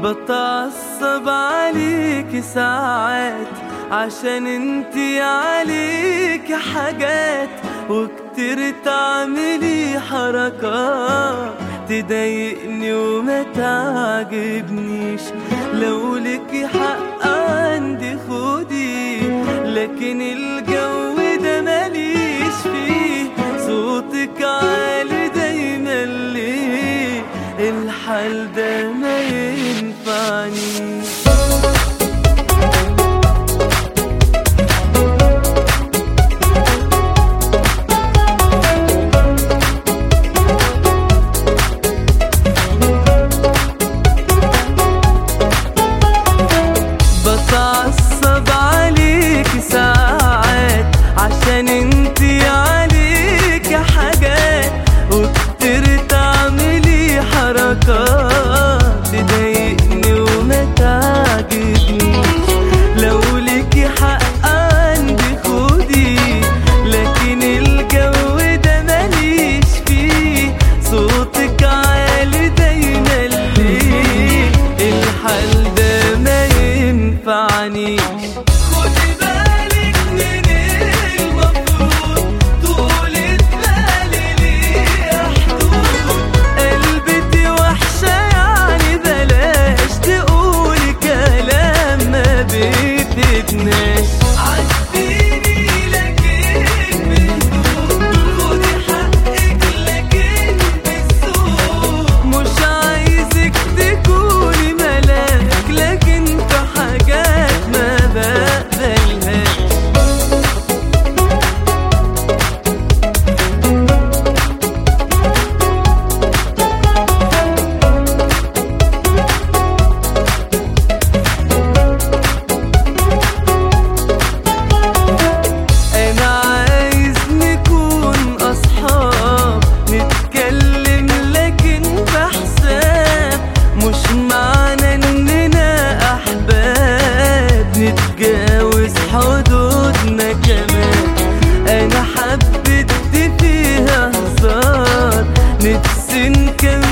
بتعصب عليك ساعات عشان انتي عليك حاجات وكتير تعملي حركات تضايقني وما تعجبنيش لو لك حق عندي خدي لكن الجو ده ماليش فيه صوتك عالي دايما ليه الحال ده ما ينفعنيش بتعصب عليك ساعات عشان انتي عليك حاجات وكتير تعملي حركات تضايقني وما تعجبنيش لو ليكي حق عندي خدي لكن الجو ده ماليش فيه صوتك عالي دايما ليه الحال ده ما ينفعنيش خدي بالك من المفروض طولة بالي ليه حدود قلبتي وحشة يعني بلاش تقولي كلام ما بيفيدناش عديني لكن بهدوء خدي حقك لكن بالذوق مش عايزك تكوني ملاك لكن في حاجات ما بقبلهاش انا عايز نكون اصحاب نتكلم لكن بحساب مش معنى اننا احباب نتجاوز حدودنا كمان انا حبيت فيها هزار نفسي نكمل